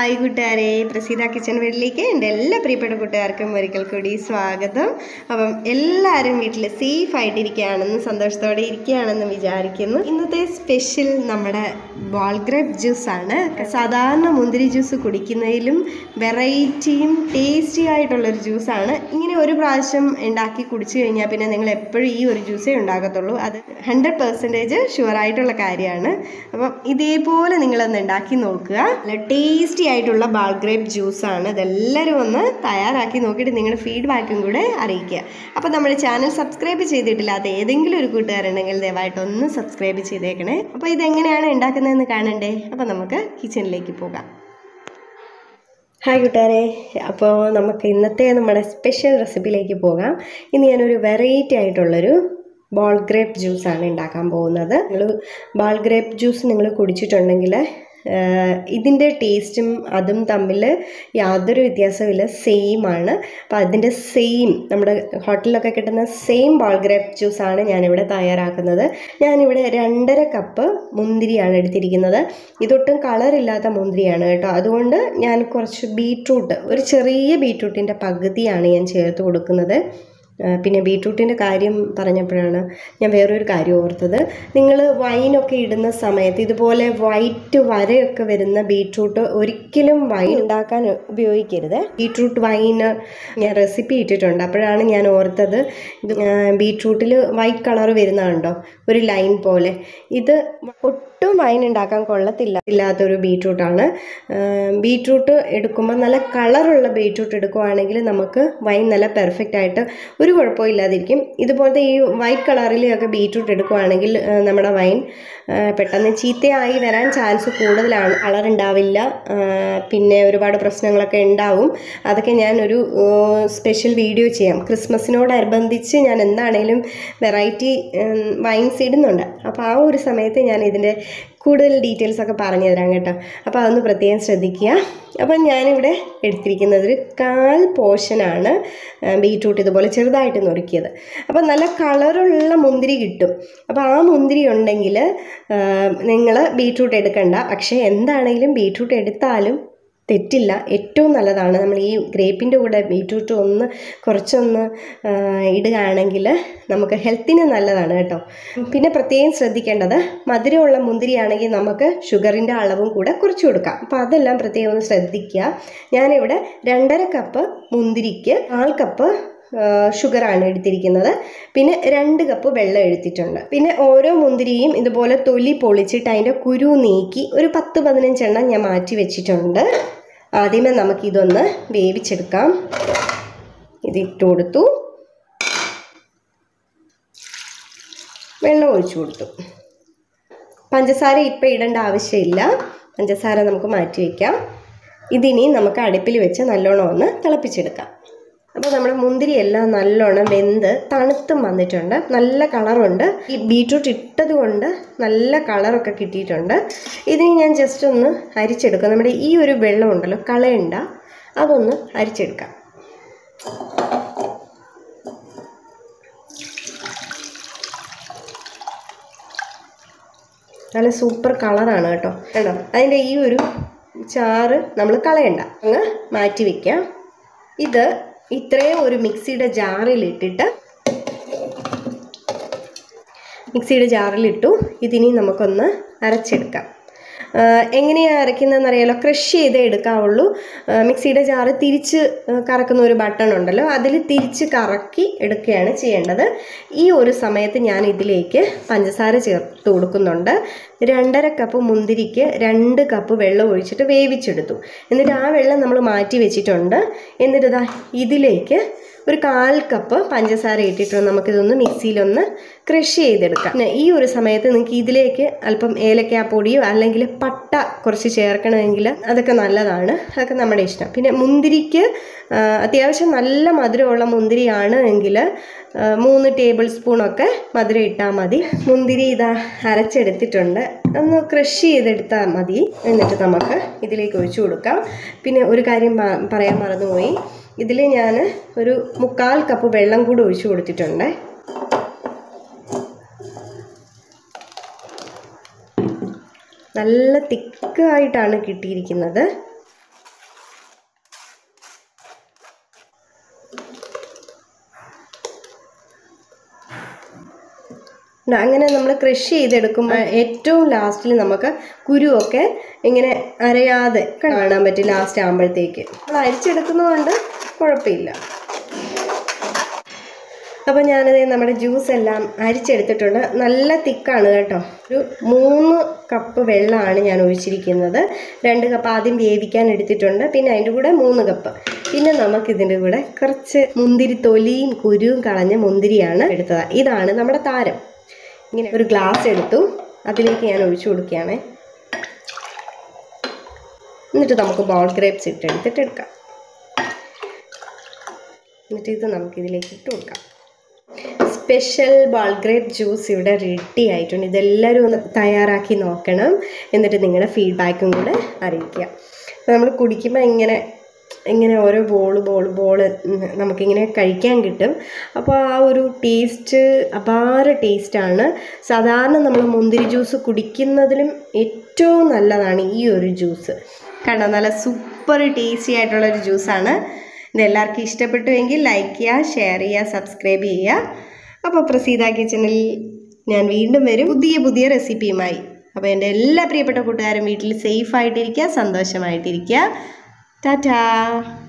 Hi കൂട്ടുകാരെ Praseetha kitchen വീട്ടിലേക്ക് എൻ്റെ എല്ലാ പ്രിയപ്പെട്ട കൂട്ടുകാർക്കും ഒരിക്കൽ കൂടി സ്വാഗതം അപ്പം എല്ലാവരും വീട്ടിൽ സേഫ് ആയിട്ടിരിക്കുകയാണെന്ന് സന്തോഷത്തോടെ ഇരിക്കുകയാണെന്ന് വിചാരിക്കുന്നു ഇന്നത്തെ സ്പെഷ്യൽ നമ്മുടെ ബോൾ ഗ്രേപ്പ് ജ്യൂസ് ആണ് സാധാരണ മുന്തിരി ജ്യൂസ് കുടിക്കുന്നതിലും വെറൈറ്റിയും ടേസ്റ്റി ആയിട്ടുള്ളൊരു ജ്യൂസാണ് ഇങ്ങനെ ഒരു പ്രാവശ്യം ഉണ്ടാക്കി കുടിച്ചു കഴിഞ്ഞാൽ പിന്നെ നിങ്ങൾ എപ്പോഴും ഈ ഒരു ജ്യൂസേ ഉണ്ടാക്കത്തുള്ളൂ അത് ഹൺഡ്രഡ് പെർസെൻറ്റേജ് ഷുവറായിട്ടുള്ള കാര്യമാണ് അപ്പം ഇതേപോലെ നിങ്ങളൊന്ന് ഉണ്ടാക്കി നോക്കുക നല്ല ടേസ്റ്റി ആയിട്ടുള്ള ബാൾ ഗ്രേപ്പ് ജ്യൂസാണ് ഇതെല്ലാവരും ഒന്ന് തയ്യാറാക്കി നോക്കിയിട്ട് നിങ്ങളുടെ ഫീഡ്ബാക്കും കൂടെ അറിയിക്കുക അപ്പോൾ നമ്മുടെ ചാനൽ സബ്സ്ക്രൈബ് ചെയ്തിട്ടില്ലാത്ത ഏതെങ്കിലും ഒരു കൂട്ടുകാരുണ്ടെങ്കിൽ ദയവായിട്ട് ഒന്ന് സബ്സ്ക്രൈബ് ചെയ്തേക്കണേ അപ്പോൾ ഇതെങ്ങനെയാണ് ഉണ്ടാക്കുന്നതെന്ന് കാണണ്ടേ അപ്പോൾ നമുക്ക് കിച്ചണിലേക്ക് പോകാം ഹായ് കൂട്ടുകാരെ അപ്പോൾ നമുക്ക് ഇന്നത്തെ നമ്മുടെ സ്പെഷ്യൽ റെസിപ്പിയിലേക്ക് പോകാം ഇന്ന് ഞാനൊരു വെറൈറ്റി ആയിട്ടുള്ളൊരു ബോൾ ഗ്രേപ്പ് ജ്യൂസാണ് ഉണ്ടാക്കാൻ പോകുന്നത് നിങ്ങൾ ബോൾ ഗ്രേപ്പ് ജ്യൂസ് നിങ്ങൾ കുടിച്ചിട്ടുണ്ടെങ്കിൽ ഇതിൻ്റെ ടേസ്റ്റും അതും തമ്മിൽ യാതൊരു വ്യത്യാസമില്ല സെയിം ആണ് അപ്പോൾ അതിൻ്റെ സെയിം നമ്മുടെ ഹോട്ടലിലൊക്കെ കിട്ടുന്ന സെയിം ബോൾ ഗ്രേപ്പ് ജ്യൂസാണ് ഞാനിവിടെ തയ്യാറാക്കുന്നത് ഞാനിവിടെ രണ്ടര കപ്പ് മുന്തിരിയാണ് എടുത്തിരിക്കുന്നത് ഇതൊട്ടും കളറില്ലാത്ത മുന്തിരിയാണ് കേട്ടോ അതുകൊണ്ട് ഞാൻ കുറച്ച് ബീട്രൂട്ട് ഒരു ചെറിയ ബീട്രൂട്ടിൻ്റെ പകുതിയാണ് ഞാൻ ചേർത്ത് കൊടുക്കുന്നത് പിന്നെ ബീട്രൂട്ടിൻ്റെ കാര്യം പറഞ്ഞപ്പോഴാണ് ഞാൻ വേറൊരു കാര്യം ഓർത്തത് നിങ്ങൾ വൈനൊക്കെ ഇടുന്ന സമയത്ത് ഇതുപോലെ വൈറ്റ് വരയൊക്കെ വരുന്ന ബീട്രൂട്ട് ഒരിക്കലും വൈൻ ഉണ്ടാക്കാൻ ഉപയോഗിക്കരുത് ബീട്രൂട്ട് വൈന് ഞാൻ റെസിപ്പി ഇട്ടിട്ടുണ്ട് അപ്പോഴാണ് ഞാൻ ഓർത്തത് ഇത് ബീട്രൂട്ടിൽ വൈറ്റ് കളർ വരുന്നതുണ്ടോ ഒരു ലൈൻ പോലെ ഇത് ഒട്ടും വൈൻ ഉണ്ടാക്കാൻ കൊള്ളത്തില്ല ഇല്ലാത്തൊരു ബീട്രൂട്ടാണ് ബീട്രൂട്ട് എടുക്കുമ്പോൾ നല്ല കളറുള്ള ബീട്രൂട്ട് എടുക്കുവാണെങ്കിൽ നമുക്ക് വൈൻ നല്ല പെർഫെക്റ്റ് ആയിട്ട് ഒരു കുഴപ്പമില്ലാതിരിക്കും ഇതുപോലത്തെ ഈ വൈറ്റ് കളറിലൊക്കെ ബീട്രൂട്ട് എടുക്കുവാണെങ്കിൽ നമ്മുടെ വൈൻ പെട്ടെന്ന് ചീത്തയായി വരാൻ ചാൻസ് കൂടുതലാണ് കളർ ഉണ്ടാവില്ല പിന്നെ ഒരുപാട് പ്രശ്നങ്ങളൊക്കെ ഉണ്ടാവും അതൊക്കെ ഞാനൊരു സ്പെഷ്യൽ വീഡിയോ ചെയ്യാം ക്രിസ്മസിനോടനുബന്ധിച്ച് ഞാൻ എന്താണേലും വെറൈറ്റി വൈൻസ് ഇടുന്നുണ്ട് അപ്പോൾ ആ ഒരു സമയത്ത് ഞാൻ ഇതിൻ്റെ കൂടുതൽ ഡീറ്റെയിൽസ് ഒക്കെ പറഞ്ഞു തരാം കേട്ടോ അപ്പോൾ അതൊന്ന് പ്രത്യേകം ശ്രദ്ധിക്കുക അപ്പം ഞാനിവിടെ എടുത്തിരിക്കുന്നത് ഒരു കാൽ പോർഷനാണ് ബീട്രൂട്ട് ഇതുപോലെ ചെറുതായിട്ട് നുറുക്കിയത് അപ്പം നല്ല കളറുള്ള മുന്തിരി കിട്ടും അപ്പോൾ ആ മുന്തിരി ഉണ്ടെങ്കിൽ നിങ്ങൾ ബീട്രൂട്ട് എടുക്കണ്ട പക്ഷേ എന്താണെങ്കിലും ബീട്രൂട്ട് എടുത്താലും തെറ്റില്ല ഏറ്റവും നല്ലതാണ് നമ്മൾ ഈ ഗ്രേപ്പിൻ്റെ കൂടെ ബീട്രൂട്ട് ഒന്ന് കുറച്ചൊന്ന് ഇടുകയാണെങ്കിൽ നമുക്ക് ഹെൽത്തിന് നല്ലതാണ് കേട്ടോ പിന്നെ പ്രത്യേകം ശ്രദ്ധിക്കേണ്ടത് മധുരമുള്ള മുന്തിരിയാണെങ്കിൽ നമുക്ക് ഷുഗറിൻ്റെ അളവും കൂടെ കുറച്ച് കൊടുക്കാം അപ്പോൾ അതെല്ലാം പ്രത്യേകം ഒന്ന് ശ്രദ്ധിക്കുക ഞാനിവിടെ രണ്ടര കപ്പ് മുന്തിരിക്ക് കാൽ കപ്പ് ഷുഗറാണ് എടുത്തിരിക്കുന്നത് പിന്നെ രണ്ട് കപ്പ് വെള്ളം എടുത്തിട്ടുണ്ട് പിന്നെ ഓരോ മുന്തിരിയും ഇതുപോലെ തൊലി പൊളിച്ചിട്ട് അതിൻ്റെ കുരു നീക്കി ഒരു പത്ത് പതിനഞ്ചെണ്ണം ഞാൻ മാറ്റി വെച്ചിട്ടുണ്ട് ആദ്യമേ നമുക്കിതൊന്ന് വേവിച്ചെടുക്കാം ഇതിട്ട് കൊടുത്തു വെള്ളം ഒഴിച്ചു കൊടുത്തു പഞ്ചസാര ഇപ്പം ഇടേണ്ട ആവശ്യമില്ല പഞ്ചസാര നമുക്ക് മാറ്റി വയ്ക്കാം ഇതിനി നമുക്ക് അടുപ്പിൽ വെച്ച് നല്ലോണം ഒന്ന് തിളപ്പിച്ചെടുക്കാം അപ്പോൾ നമ്മുടെ മുന്തിരി എല്ലാം നല്ലോണം വെന്ത് തണുത്തും വന്നിട്ടുണ്ട് നല്ല കളറുണ്ട് ഈ ബീട്രൂട്ട് ഇട്ടത് കൊണ്ട് നല്ല കളറൊക്കെ കിട്ടിയിട്ടുണ്ട് ഇതിന് ഞാൻ ജസ്റ്റ് ഒന്ന് അരിച്ചെടുക്കാം നമ്മുടെ ഈ ഒരു വെള്ളം ഉണ്ടല്ലോ കളയണ്ട അതൊന്ന് അരിച്ചെടുക്കാം നല്ല സൂപ്പർ കളറാണ് കേട്ടോ കണ്ടോ അതിൻ്റെ ഈ ഒരു ചാറ് നമ്മൾ കളയണ്ട അങ്ങ് മാറ്റി വയ്ക്കാം ഇത് ഇത്രയും ഒരു മിക്സിയുടെ ജാറിലിട്ടിട്ട് മിക്സിയുടെ ജാറിലിട്ടു ഇതിനി നമുക്കൊന്ന് അരച്ചെടുക്കാം എങ്ങനെയാണ് അരയ്ക്കുന്നതെന്ന് അറിയാലോ ക്രഷ് ചെയ്തേ എടുക്കാവുള്ളൂ മിക്സിയുടെ ജാറ് തിരിച്ച് കറക്കുന്ന ഒരു ബട്ടൺ ഉണ്ടല്ലോ അതിൽ തിരിച്ച് കറക്കി എടുക്കുകയാണ് ചെയ്യേണ്ടത് ഈ ഒരു സമയത്ത് ഞാൻ ഇതിലേക്ക് പഞ്ചസാര ചേർത്ത് കൊടുക്കുന്നുണ്ട് രണ്ടര കപ്പ് മുന്തിരിക്ക് രണ്ട് കപ്പ് വെള്ളം ഒഴിച്ചിട്ട് വേവിച്ചെടുത്തു എന്നിട്ട് ആ വെള്ളം നമ്മൾ മാറ്റി വെച്ചിട്ടുണ്ട് എന്നിട്ട് ഇതാ ഇതിലേക്ക് ഒരു കാൽ കപ്പ് പഞ്ചസാര ഇട്ടിട്ട് നമുക്കിതൊന്ന് മിക്സിയിലൊന്ന് ക്രഷ് ചെയ്തെടുക്കാം പിന്നെ ഈ ഒരു സമയത്ത് നിങ്ങൾക്ക് ഇതിലേക്ക് അല്പം ഏലക്കാപ്പൊടിയോ അല്ലെങ്കിൽ പട്ട കുറച്ച് ചേർക്കണമെങ്കിൽ അതൊക്കെ നല്ലതാണ് അതൊക്കെ നമ്മുടെ ഇഷ്ടം പിന്നെ മുന്തിരിക്ക് അത്യാവശ്യം നല്ല മധുരമുള്ള മുന്തിരിയാണ് എങ്കിൽ മൂന്ന് ടേബിൾ സ്പൂണൊക്കെ മധുരം ഇട്ടാൽ മതി മുന്തിരി ഇതാ അരച്ചെടുത്തിട്ടുണ്ട് ഒന്ന് ക്രഷ് ചെയ്തെടുത്താൽ മതി എന്നിട്ട് നമുക്ക് ഇതിലേക്ക് ഒഴിച്ചു കൊടുക്കാം പിന്നെ ഒരു കാര്യം പറയാൻ മറന്നുപോയി ഇതിൽ ഞാൻ ഒരു മുക്കാൽ കപ്പ് വെള്ളം കൂടി ഒഴിച്ചു കൊടുത്തിട്ടുണ്ട് നല്ല തിക്കായിട്ടാണ് കിട്ടിയിരിക്കുന്നത് ഉണ്ട്. അങ്ങനെ നമ്മൾ ക്രഷ് ചെയ്തെടുക്കുമ്പോൾ ഏറ്റവും ലാസ്റ്റിൽ നമുക്ക് കുരുവൊക്കെ ഇങ്ങനെ അരയാതെ കാണാൻ പറ്റും ലാസ്റ്റ് ആകുമ്പോഴത്തേക്ക് നമ്മൾ അരിച്ചെടുക്കുന്നതുകൊണ്ട് കുഴപ്പമില്ല അപ്പോൾ ഞാനത് നമ്മുടെ ജ്യൂസ് എല്ലാം അരിച്ചെടുത്തിട്ടുണ്ട് നല്ല തിക്കാണ് കേട്ടോ ഒരു മൂന്ന് കപ്പ് വെള്ളമാണ് ഞാൻ ഒഴിച്ചിരിക്കുന്നത് രണ്ട് കപ്പ് ആദ്യം വേവിക്കാൻ എടുത്തിട്ടുണ്ട് പിന്നെ അതിൻ്റെ കൂടെ മൂന്ന് കപ്പ് പിന്നെ നമുക്കിതിൻ്റെ കൂടെ കുറച്ച് മുന്തിരി തൊലിയും കുരുവും കളഞ്ഞ മുന്തിരിയാണ് എടുത്തത് ഇതാണ് നമ്മുടെ താരം ഇങ്ങനെ ഒരു ഗ്ലാസ് എടുത്തു അതിലേക്ക് ഞാൻ ഒഴിച്ചു കൊടുക്കുകയാണേ എന്നിട്ട് നമുക്ക് ബോൾ ഗ്രേപ്സ് ഇട്ടെടുത്തിട്ട് എടുക്കാം എന്നിട്ട് ഇത് നമുക്കിതിലേക്ക് ഇട്ട് കൊടുക്കാം സ്പെഷ്യൽ ബോൾ ഗ്രേപ്പ് ജ്യൂസ് ഇവിടെ റെഡി ആയിട്ടുണ്ട് ഇതെല്ലാവരും ഒന്ന് തയ്യാറാക്കി നോക്കണം എന്നിട്ട് നിങ്ങളുടെ ഫീഡ്ബാക്കും കൂടെ അറിയിക്കുക നമ്മൾ കുടിക്കുമ്പോൾ ഇങ്ങനെ ഇങ്ങനെ ഓരോ ബോൾ ബോൾ ബോൾ നമുക്കിങ്ങനെ കഴിക്കാൻ കിട്ടും അപ്പോൾ ആ ഒരു ടേസ്റ്റ് അപാര ടേസ്റ്റാണ് സാധാരണ നമ്മൾ മുന്തിരി ജ്യൂസ് കുടിക്കുന്നതിലും ഏറ്റവും നല്ലതാണ് ഈ ഒരു ജ്യൂസ് കണ്ടോ നല്ല സൂപ്പർ ടേസ്റ്റി ആയിട്ടുള്ള ഒരു ജ്യൂസാണ് ഇത് എല്ലാവർക്കും ഇഷ്ടപ്പെട്ടുവെങ്കിൽ ലൈക്ക് ചെയ്യുക ഷെയർ ചെയ്യുക സബ്സ്ക്രൈബ് ചെയ്യുക അപ്പോൾ പ്രസീത കിച്ചണിൽ ഞാൻ വീണ്ടും വരും പുതിയ പുതിയ റെസിപ്പിയുമായി അപ്പോൾ എൻ്റെ എല്ലാ പ്രിയപ്പെട്ട കൂട്ടുകാരും വീട്ടിൽ സേഫ് ആയിട്ടിരിക്കുക സന്തോഷമായിട്ടിരിക്കുക ടാറ്റാ